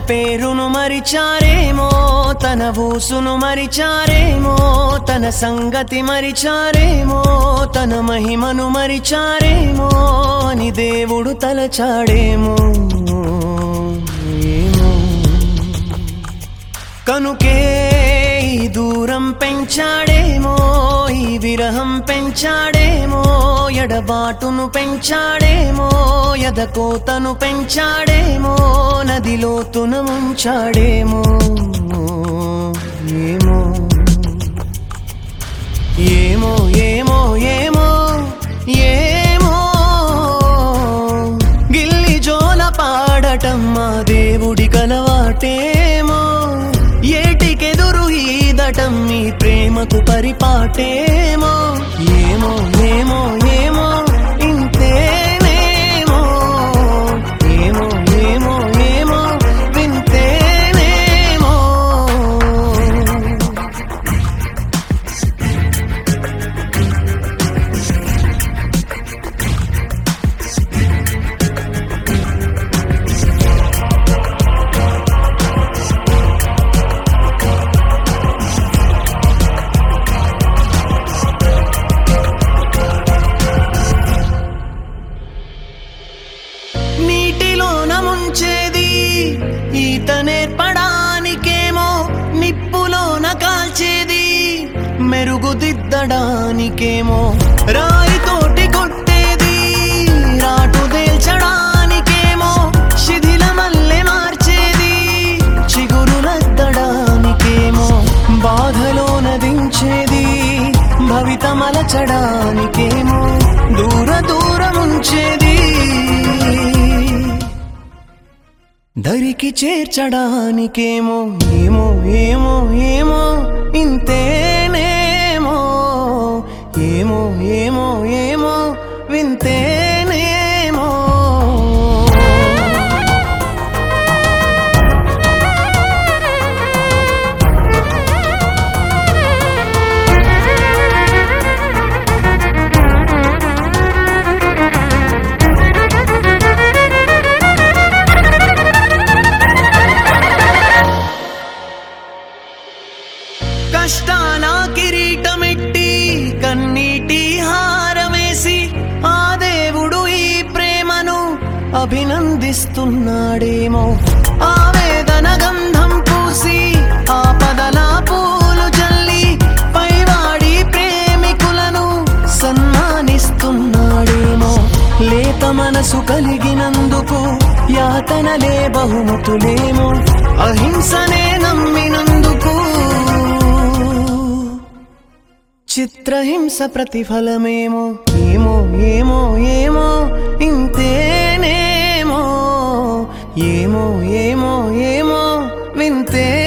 పేరును మరిచారేమో తన ఊసును మరిచారేమో తన సంగతి మరిచారేమో తన మహిమను మరిచారేమో అని దేవుడు తలచాడేమో ఏమో కనుకే ఈ దూరం పెంచాడేమో ఈ విరహం పెంచాడేమో ఎడబాటును పెంచాడేమో ఎదకోతను పెంచాడేమో నదిలోతున ముంచాడేమో ఏమో ఏమో ఏమో ఏమో ఏమో గిల్లి జోల పాడటం మా దేవుడి కలవాటేమో ఏటికెదురు ఈదటం మీ ప్రేమకు పరిపాటేమో ఏమో ఏమో ఏమో ఇంతేనేమో ఏమో ఏమో ఏమో వింతేనేమో నీటిలోన ముంచేది ఈత నేర్పడానికేమో నిప్పులోన కాల్చేది మెరుగుదిద్దడానికేమో రాయితోటి కొట్టేది రాటు తేల్చడానికేమో శిథిలమల్లె మార్చేది చిగురులద్దడానికేమో బాధలోన దించేది భవితమలచడానికేమో దూర దూరముంచేది దరికి చేర్చడానికేమో ఏమో ఏమో ఏమో ఇంతేనేమో ఏమో ఏమో ఏమో వింతేనేమో కష్టాల కిరీటమెట్టి కన్నీటి హారమేసి ఆ దేవుడు ఈ ప్రేమను అభినందిస్తున్నాడేమో ఆవేదన గంధం పూసి ఆపదల పూలు జల్లి పైవాడి ప్రేమికులను సన్మానిస్తున్నాడేమో లేత మనసు కలిగినందుకు యాతనలే బహుమతులేమో అహింసనే నమ్మినందుకు చిత్రహింస ప్రతిఫలమేమో ఏమో ఏమో ఏమో ఇంతేనేమో ఏమో ఏమో ఏమో వింతే